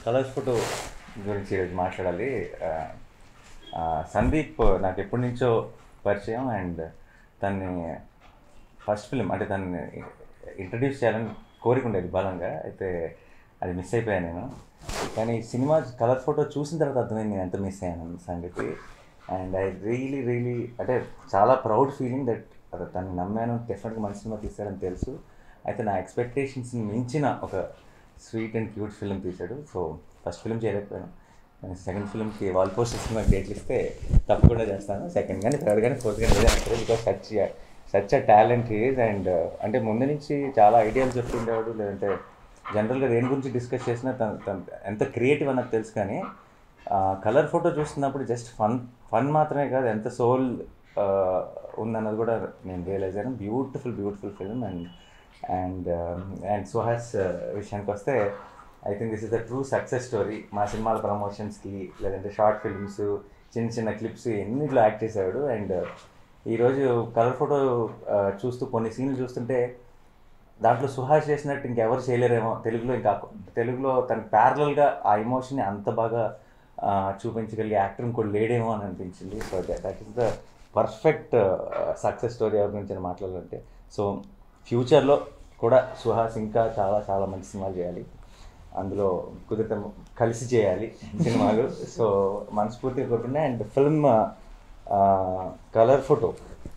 colours photo గురించి ఈరోజు మాట్లాడాలి ఆ, ఆ, సందీప్ నాకు ఎప్పటి నుంచో పరిచయం అండ్ తన్ని ఫస్ట్ ఫిలిం అంటే తన్ని ఇంట్రడ్యూస్ చేయాలని కోరిక ఉండేది బలంగా అయితే అది మిస్ అయిపోయాను నేను కానీ సినిమా కలర్ ఫోటో చూసిన తర్వాత అర్థమైంది నేను ఎంత మిస్ అయ్యాను అన్న సంగతి అండ్ ఐ రియలీ రియలీ అంటే చాలా ప్రౌడ్ ఫీలింగ్ దట్ అది తను నమ్మాను డెఫినెట్గా మంచి సినిమా తీశాడని తెలుసు అయితే నా ఎక్స్పెక్టేషన్స్ని మించిన ఒక స్వీట్ అండ్ క్యూట్ ఫిల్మ్ తీశాడు సో ఫస్ట్ ఫిల్మ్ చేయలేకపోయాను సెకండ్ ఫిల్మ్కి వాల్ పోస్టర్ సినిమా డేట్లు ఇస్తే తప్పకుండా చేస్తాను సెకండ్ కానీ థర్డ్ కానీ ఫోర్త్ కానీ ఏదైనా సరే because such such a talent is and అంటే ముందు నుంచి చాలా ఐడియాలు చెప్తుండేవాడు లేదంటే జనరల్గా దేని గురించి డిస్కస్ చేసినా తను తను ఎంత క్రియేటివ్ అన్నది తెలుసు కానీ కలర్ ఫోటో చూస్తున్నప్పుడు జస్ట్ ఫన్ ఫన్ మాత్రమే కాదు ఎంత సోల్ ఉందన్నది కూడా నేను రియలైజ్ అయ్యాను beautiful beautiful film and and and Suhas విషయానికి వస్తే I think this is the true success story మా సినిమాల ప్రమోషన్స్కి లేదంటే షార్ట్ ఫిల్మ్స్ చిన్న చిన్న క్లిప్స్ ఎన్నిట్లో యాక్ట్ చేశాడు అండ్ ఈరోజు కలర్ ఫోటో చూస్తూ కొన్ని సీన్లు చూస్తుంటే దాంట్లో సుహాస్ చేసినట్టు ఇంకెవరు చేయలేరేమో తెలుగులో ఇంకా తెలుగులో తన ప్యారలల్గా ఆ ఎమోషన్ని అంత బాగా ఆ, చూపించగలిగే యాక్టర్ ఇంకోటి లేడేమో అని అనిపించింది so that is the perfect success story ఎవరి గురించి నేను మాట్లాడాలంటే సో ఫ్యూచర్లో కూడా సుహాస్ ఇంకా చాలా చాలా మంచి సినిమాలు చేయాలి అందులో కుదిరితే కలిసి చేయాలి సినిమాలు సో మనస్ఫూర్తిగా కోరుకున్నా అండ్ ఫిల్మ్ కలర్ ఫోటో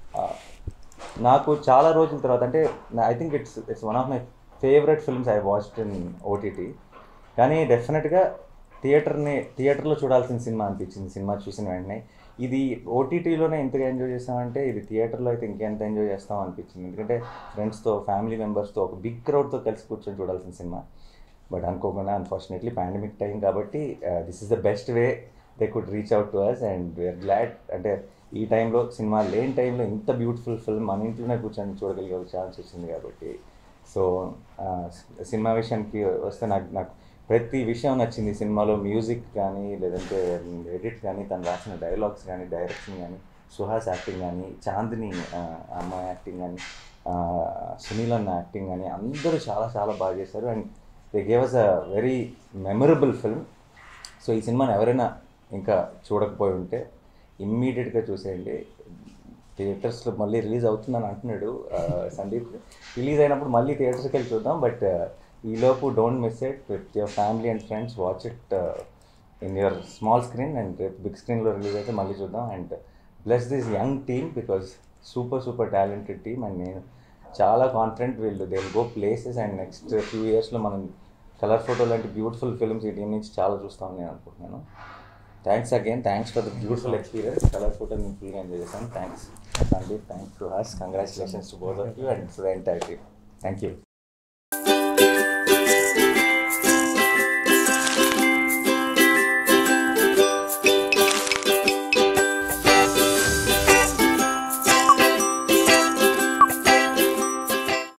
నాకు చాలా రోజుల తర్వాత అంటే I think it's it's one of my favourite films I watched in OTT కానీ డెఫినెట్గా థియేటర్ని థియేటర్లో చూడాల్సిన సినిమా అనిపించింది సినిమా చూసిన వెంటనే ఇది ఓటీటీలోనే ఎంతగా ఎంజాయ్ చేస్తామంటే ఇది థియేటర్లో అయితే ఇంకెంత ఎంజాయ్ చేస్తాం అనిపించింది ఎందుకంటే ఫ్రెండ్స్తో ఫ్యామిలీ మెంబర్స్తో ఒక బిగ్ క్రౌడ్తో కలిసి కూర్చొని చూడాల్సిన సినిమా బట్ అనుకోకుండా అన్ఫార్చునేట్లీ పాండమిక్ టైం కాబట్టి this is the best way they could reach out to us and we're glad అంటే ఈ టైంలో సినిమా లేని టైంలో ఇంత బ్యూటిఫుల్ ఫిల్మ్ మన ఇంట్లోనే కూర్చొని చూడగలిగే ఒక ఛాన్స్ వచ్చింది కాబట్టి సో సినిమా విషయానికి వస్తే నాకు నాకు ప్రతి విషయం నచ్చింది సినిమాలో మ్యూజిక్ కానీ లేదంటే ఎడిట్ కానీ తను రాసిన డైలాగ్స్ కానీ డైరెక్షన్ కానీ సుహాస్ యాక్టింగ్ కానీ చాందిని ఆ, అమ్మాయి యాక్టింగ్ కానీ ఆ, సునీల్ అన్న యాక్టింగ్ కానీ అందరూ చాలా చాలా బాగా చేశారు and they gave us a very memorable film so ఈ సినిమాని ఎవరైనా ఇంకా చూడకపోయి ఉంటే ఇమ్మీడియట్గా చూసేయండి థియేటర్స్లో మళ్ళీ రిలీజ్ అవుతుందని అంటున్నాడు ఆ, సందీప్ రిలీజ్ అయినప్పుడు మళ్ళీ థియేటర్స్కి వెళ్ళి చూద్దాం బట్ ఈలోపు don't miss it with your family and friends watch it in your small screen and రేపు బిగ్ స్క్రీన్లో రిలీజ్ అయితే మళ్ళీ చూద్దాం and plus this young team because super super talented team and నేను చాలా కాన్ఫిడెంట్ వీళ్ళు they will go places and next few ఇయర్స్లో మనం కలర్ ఫోటో లాంటి బ్యూటిఫుల్ ఫిల్మ్స్ ఈ టీం నుంచి చాలా చూస్తామని నేను అనుకుంటున్నాను thanks again thanks for the beautiful experience colour photo నేను ఫుల్గా ఎంజాయ్ చేశాను thanks Sandeep thanks to us congratulations to both of you and to the entire team thank you